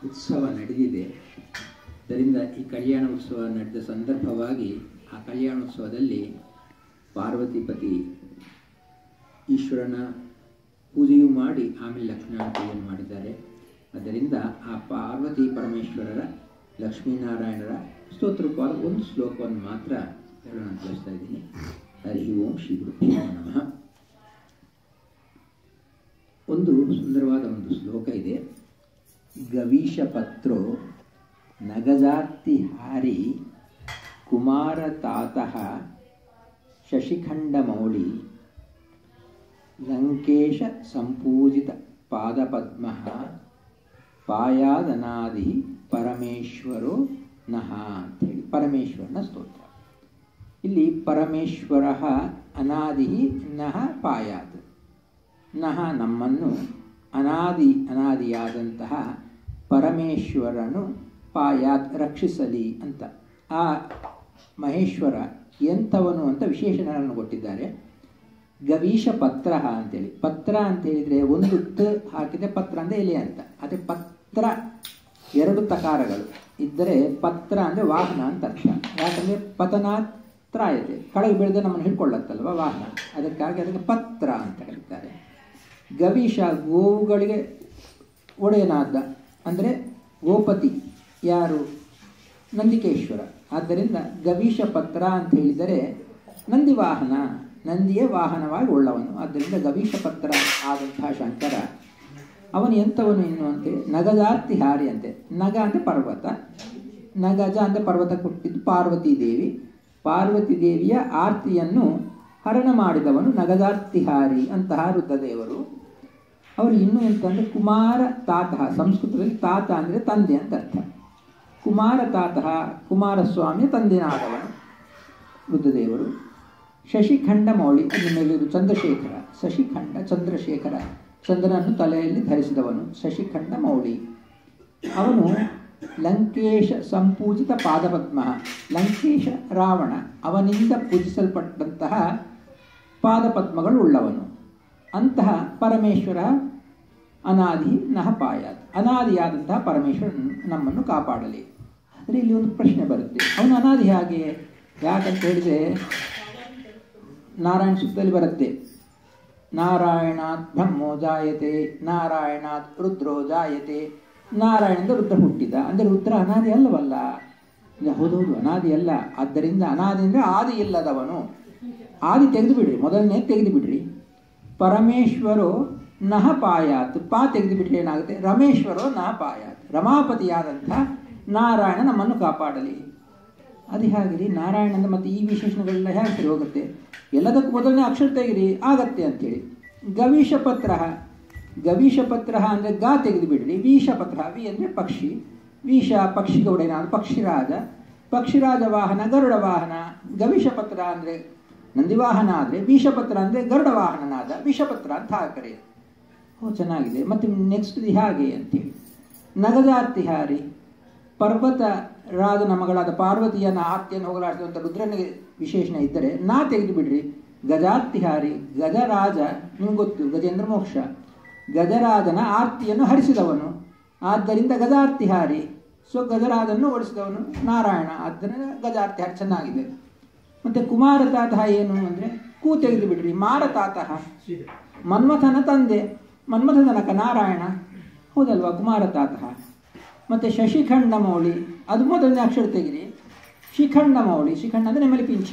ಉತ್ಸವ ನಡೆದಿದೆ ಇದರಿಂದ ಈ ಕಲ್ಯಾಣ ಉತ್ಸವ ನಡೆದ ಸಂದರ್ಭವಾಗಿ ಆ ಕಲ್ಯಾಣೋತ್ಸವದಲ್ಲಿ ಪಾರ್ವತಿಪತಿ ಈಶ್ವರನ ಪೂಜೆಯೂ ಮಾಡಿ ಆಮೇಲೆ ಲಕ್ಷ್ಮೀನಾರಾಯಣ ಪೂಜೆಯನ್ನು ಮಾಡಿದ್ದಾರೆ ಅದರಿಂದ ಆ ಪಾರ್ವತಿ ಪರಮೇಶ್ವರರ ಲಕ್ಷ್ಮೀನಾರಾಯಣರ ಸ್ತೋತ್ರಪಾದ ಒಂದು ಶ್ಲೋಕವನ್ನು ಮಾತ್ರ ಹೇಳೋಣ ಅಂತ ಬಯಸ್ತಾ ಇದ್ದೀನಿ ಹರಿ ಓಂ ಶ್ರೀ ಗುರುಭ್ಯೋ ನಮಃ ಒಂದು ಸುಂದರವಾದ ಒಂದು ಶ್ಲೋಕ ಇದೆ ಗವೀಶ ಪತ್ರೋ ನಗಜಾತಿ ಹಾರಿ ಕುಮಾರ ತಾತಃ ಶಶಿಖಂಡಮೌಳಿ ಲಂಕೇಶ ಸಂಪೂಜಿತ ಪಾದಪದ್ಮ ಪಾಯಾದನಾದಿ ಪರಮೇಶ್ವರೋ ನಃ ಅಂಥೇಳಿ ಪರಮೇಶ್ವರನ ಸ್ತೋತ್ರ ಇಲ್ಲಿ ಪರಮೇಶ್ವರ ಅನಾದಿ ನಃ ಪಾಯಾತ್ ನಃ ನಮ್ಮನ್ನು ಅನಾದಿ ಅನಾದಿಯಾದಂತಹ ಪರಮೇಶ್ವರನು ಪಾಯಾತ್ ರಕ್ಷಿಸಲಿ ಅಂತ ಆ ಮಹೇಶ್ವರ ಎಂಥವನು ಅಂತ ವಿಶೇಷಣಗಳನ್ನು ಕೊಟ್ಟಿದ್ದಾರೆ ಗವೀಶ ಪತ್ರ ಅಂತೇಳಿ ಪತ್ರ ಅಂತ ಹೇಳಿದರೆ ಒಂದು ತ ಹಾಕಿದೆ ಪತ್ರ ಅಂದರೆ ಎಲೆ ಅಂತ ಅದೇ ಪತ್ರ ಎರಡು ತಕಾರಗಳು ಇದ್ದರೆ ಪತ್ರ ಅಂದರೆ ವಾಹನ ಅಂತ ಅರ್ಥ ಯಾಕಂದರೆ ಪತನಾತ್ರಾಯತೆ ಕಳಗೆ ಬೆಳೆದ ನಮ್ಮನ್ನು ಹಿಡ್ಕೊಳ್ಳುತ್ತಲ್ವ ವಾಹನ ಅದಕ್ಕಾಗಿ ಅದಕ್ಕೆ ಪತ್ರ ಅಂತ ಕರೀತಾರೆ ಗವೀಶ ಗೋವುಗಳಿಗೆ ಒಡೆಯನಾದ ಅಂದರೆ ಗೋಪತಿ ಯಾರು ನಂದಿಕೇಶ್ವರ ಆದ್ದರಿಂದ ಗವೀಶ ಪತ್ರ ಅಂತ ಹೇಳಿದರೆ ನಂದಿ ವಾಹನ ನಂದಿಯ ವಾಹನವಾಗಿ ಉಳ್ಳವನು ಆದ್ದರಿಂದ ಗವೀಶ ಪತ್ರ ಆದಂತಹ ಶಂಕರ ಅವನು ಎಂಥವನು ಇನ್ನು ಅಂತೆ ನಗಜಾರ್ತಿ ಹಾರಿ ಅಂತೆ ನಗ ಅಂದರೆ ಪರ್ವತ ನಗಜ ಅಂದರೆ ಪರ್ವತ ಕೊಟ್ಟಿದ್ದು ಪಾರ್ವತಿ ದೇವಿ ಪಾರ್ವತಿ ದೇವಿಯ ಆರ್ತಿಯನ್ನು ಹರಣ ಮಾಡಿದವನು ನಗಜಾರ್ತಿಹಾರಿ ಅಂತಹ ರುದ್ರದೇವರು ಅವರು ಇನ್ನು ಎಂತಂದರೆ ಕುಮಾರ ತಾತಃ ಸಂಸ್ಕೃತದಲ್ಲಿ ತಾತ ಅಂದರೆ ತಂದೆ ಅಂತ ಅರ್ಥ ಕುಮಾರ ತಾತಃ ಕುಮಾರಸ್ವಾಮಿಯ ತಂದೆನಾದವನು ರುದ್ರದೇವರು ಶಶಿಖಂಡ ಮೌಳಿ ನಿಮಗೆ ಚಂದ್ರಶೇಖರ ಶಶಿಖಂಡ ಚಂದ್ರಶೇಖರ ಚಂದ್ರನನ್ನು ತಲೆಯಲ್ಲಿ ಧರಿಸಿದವನು ಶಶಿಖಂಡ ಮೌಳಿ ಅವನು ಲಂಕೇಶ ಸಂಪೂಜಿತ ಪಾದಪದ್ಮ ಲಂಕೇಶ ರಾವಣ ಅವನಿಂದ ಪೂಜಿಸಲ್ಪಟ್ಟಂತಹ ಪಾದಪದ್ಮಗಳು ಉಳ್ಳವನು ಅಂತಹ ಪರಮೇಶ್ವರ ಅನಾದಿ ನಹ ಪಾಯಾತ್ ಅನಾದಿಯಾದಂತಹ ಪರಮೇಶ್ವರ ನಮ್ಮನ್ನು ಕಾಪಾಡಲಿ ಆದರೆ ಇಲ್ಲಿ ಒಂದು ಪ್ರಶ್ನೆ ಬರುತ್ತೆ ಅವನು ಅನಾದಿ ಹಾಗೆ ಯಾಕಂತ ಹೇಳಿದರೆ ನಾರಾಯಣ ಸುತ್ತದಲ್ಲಿ ಬರುತ್ತೆ ನಾರಾಯಣಾತ್ ಬ್ರಹ್ಮೋ ಜಾಯತೆ ನಾರಾಯಣಾತ್ ರುದ್ರೋ ಜಾಯತೆ ನಾರಾಯಣದಿಂದ ರುದ್ರ ಹುಟ್ಟಿದ ಅಂದರೆ ರುದ್ರ ಅನಾದಿ ಅಲ್ಲವಲ್ಲ ಹೌದೌದು ಅನಾದಿ ಅಲ್ಲ ಆದ್ದರಿಂದ ಅನಾದಿ ಅಂದರೆ ಆದಿ ಇಲ್ಲದವನು ಆದಿ ತೆಗೆದು ಬಿಡ್ರಿ ಮೊದಲನೇ ತೆಗೆದು ಬಿಡ್ರಿ ಪರಮೇಶ್ವರೋ ನಹ ಪಾಯಾತ್ ಪಾ ತೆಗೆದು ಬಿಟ್ರೆ ಏನಾಗುತ್ತೆ ರಮೇಶ್ವರೋ ನಹ ಪಾಯಾತ್ ರಮಾಪತಿಯಾದಂಥ ನಾರಾಯಣ ನಮ್ಮನ್ನು ಕಾಪಾಡಲಿ ಅದು ಹೇಗಿರಿ ನಾರಾಯಣಂದ ಮತ್ತು ಈ ವಿಶೇಷಣಗಳೆಲ್ಲ ಹೇಗೆ ಸರಿ ಹೋಗುತ್ತೆ ಎಲ್ಲದಕ್ಕೂ ಮೊದಲನೇ ಅಕ್ಷರ ತೆಗಿರಿ ಆಗತ್ತೆ ಅಂತೇಳಿ ಗವೀಶ ಪತ್ರ ಗವೀಶ ಪತ್ರ ಅಂದರೆ ಗಾ ತೆಗೆದು ಬಿಡ್ರಿ ವೀಶ ಪತ್ರ ವಿ ಅಂದರೆ ಪಕ್ಷಿ ವೀಶ ಪಕ್ಷಿಗೆ ಒಡೆಯನಾದ ಪಕ್ಷಿರಾಜ ಪಕ್ಷಿರಾಜ ವಾಹನ ಗರುಡ ವಾಹನ ಗವೀಶ ಪತ್ರ ಅಂದರೆ ನಂದಿವಾಹನ ಆದರೆ ವಿಷಪತ್ರ ಅಂದರೆ ಗರುಡ ವಾಹನನಾದ ವಿಷಪತ್ರ ಅಂತ ಹಾಕರೆ ಓ ಚೆನ್ನಾಗಿದೆ ಮತ್ತು ನೆಕ್ಸ್ಟ್ ಹಾಗೆ ಅಂತೇಳಿ ನಗಜಾರ್ತಿಹಾರಿ ಪರ್ವತ ರಾಜನ ಮಗಳಾದ ಪಾರ್ವತಿಯನ್ನ ಆರ್ತಿಯನ್ನು ಹೋಗಲಾಡಿಸುವಂಥ ರುದ್ರನಿಗೆ ವಿಶೇಷಣ ಇದ್ದರೆ ನಾ ತೆಗೆದು ಬಿಡ್ರಿ ಗಜಾರ್ತಿಹಾರಿ ಗಜರಾಜ ನಿಮ್ಗೆ ಗೊತ್ತು ಗಜೇಂದ್ರ ಮೋಕ್ಷ ಗಜರಾಜನ ಆರ್ತಿಯನ್ನು ಹರಿಸಿದವನು ಆದ್ದರಿಂದ ಗಜಾರ್ತಿಹಾರಿ ಸೊ ಗಜರಾಜನ್ನು ಓಡಿಸಿದವನು ನಾರಾಯಣ ಆದ್ದರಿಂದ ಗಜಾರ್ತಿಹಾರಿ ಚೆನ್ನಾಗಿದೆ ಮತ್ತು ಕುಮಾರ ತಾತಃ ಏನು ಅಂದರೆ ಕೂ ತೆಗೆದು ಬಿಡ್ರಿ ಮಾರ ತಾತಃ ಮನ್ಮಥನ ತಂದೆ ಮನ್ಮಥನಕ ನಾರಾಯಣ ಹೌದಲ್ವಾ ಕುಮಾರ ತಾತಃ ಮತ್ತು ಶಶಿಖಂಡ ಮೌಳಿ ಅದು ಮೊದಲನೇ ಅಕ್ಷರ ತೆಗಿರಿ ಶಿಖಂಡ ಮೌಳಿ ಶಿಖಂಡ ಅಂದರೆ ನೆಮಲಿ ಪಿಂಚ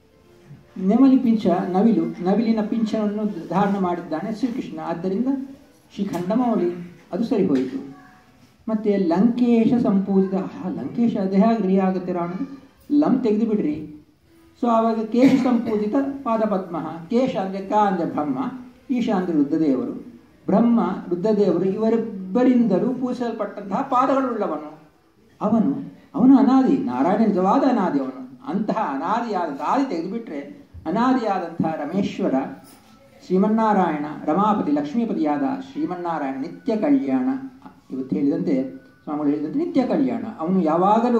ನೆಮಲಿ ಪಿಂಚ ನವಿಲು ನವಿಲಿನ ಪಿಂಚವನ್ನು ಧಾರಣ ಮಾಡಿದ್ದಾನೆ ಶ್ರೀಕೃಷ್ಣ ಆದ್ದರಿಂದ ಶಿಖಂಡ ಮೌಳಿ ಅದು ಸರಿ ಹೋಯಿತು ಮತ್ತು ಲಂಕೇಶ ಸಂಪೂಜಿತ ಆ ಲಂಕೇಶ ಅದೇ ಹೇಗ್ರಿ ಆಗುತ್ತೆ ರಾವಣ ಲಂ ತೆಗೆದು ಬಿಡ್ರಿ ಸೊ ಆವಾಗ ಕೇಶ ಸಂಪೂಜಿತ ಪಾದಪದ್ಮ ಕೇಶ ಅಂದರೆ ಕ ಅಂದರೆ ಬ್ರಹ್ಮ ಈಶ ಅಂದರೆ ರುದ್ರದೇವರು ಬ್ರಹ್ಮ ರುದ್ರದೇವರು ಇವರಿಬ್ಬರಿಂದಲೂ ಪೂಜಿಸಲ್ಪಟ್ಟಂತಹ ಪಾದಗಳುಳ್ಳವನು ಅವನು ಅವನು ಅನಾದಿ ನಾರಾಯಣ ನಿಜವಾದ ಅನಾದಿ ಅವನು ಅಂತಹ ಅನಾದಿಯಾದಂತಹ ಆದಿ ತೆಗೆದುಬಿಟ್ರೆ ಅನಾದಿಯಾದಂತಹ ರಮೇಶ್ವರ ಶ್ರೀಮನ್ನಾರಾಯಣ ರಮಾಪತಿ ಲಕ್ಷ್ಮೀಪತಿಯಾದ ಶ್ರೀಮನ್ನಾರಾಯಣ ನಿತ್ಯ ಕಲ್ಯಾಣ ಇವತ್ತು ಹೇಳಿದಂತೆ ಸ್ವಾಮಿಗಳು ಹೇಳಿದಂತೆ ನಿತ್ಯ ಕಲ್ಯಾಣ ಅವನು ಯಾವಾಗಲೂ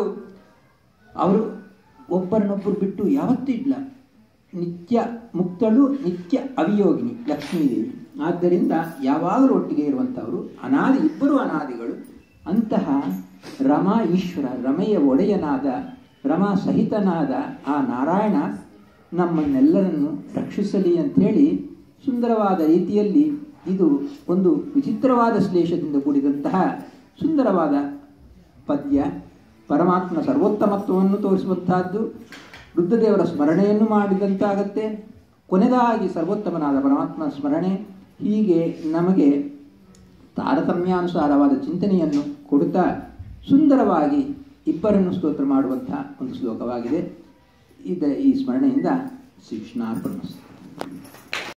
ಅವರು ಒಬ್ಬರನ್ನೊಬ್ಬರು ಬಿಟ್ಟು ಯಾವತ್ತೂ ಇಲ್ಲ ನಿತ್ಯ ಮುಕ್ತಳು ನಿತ್ಯ ಅವಿಯೋಗಿನಿ ಲಕ್ಷ್ಮೀದೇವಿ ಆದ್ದರಿಂದ ಯಾವಾಗಲೂ ಒಟ್ಟಿಗೆ ಇರುವಂಥವರು ಅನಾದಿ ಇಬ್ಬರು ಅನಾದಿಗಳು ಅಂತಹ ರಮಾ ಈಶ್ವರ ರಮೆಯ ಒಡೆಯನಾದ ರಮಾ ಸಹಿತನಾದ ಆ ನಾರಾಯಣ ನಮ್ಮನ್ನೆಲ್ಲರನ್ನು ರಕ್ಷಿಸಲಿ ಅಂಥೇಳಿ ಸುಂದರವಾದ ರೀತಿಯಲ್ಲಿ ಇದು ಒಂದು ವಿಚಿತ್ರವಾದ ಶ್ಲೇಷದಿಂದ ಕೂಡಿದಂತಹ ಸುಂದರವಾದ ಪದ್ಯ ಪರಮಾತ್ಮನ ಸರ್ವೋತ್ತಮತ್ವವನ್ನು ತೋರಿಸುವಂತಹದ್ದು ರುದ್ರದೇವರ ಸ್ಮರಣೆಯನ್ನು ಮಾಡಿದಂತಾಗತ್ತೆ ಕೊನೆದಾಗಿ ಸರ್ವೋತ್ತಮನಾದ ಪರಮಾತ್ಮನ ಸ್ಮರಣೆ ಹೀಗೆ ನಮಗೆ ತಾರತಮ್ಯಾನುಸಾರವಾದ ಚಿಂತನೆಯನ್ನು ಕೊಡುತ್ತಾ ಸುಂದರವಾಗಿ ಇಬ್ಬರನ್ನು ಸ್ತೋತ್ರ ಮಾಡುವಂತಹ ಒಂದು ಶ್ಲೋಕವಾಗಿದೆ ಇದ ಈ ಸ್ಮರಣೆಯಿಂದ ಶ್ರೀ ಕೃಷ್ಣಾರ್ಪಣ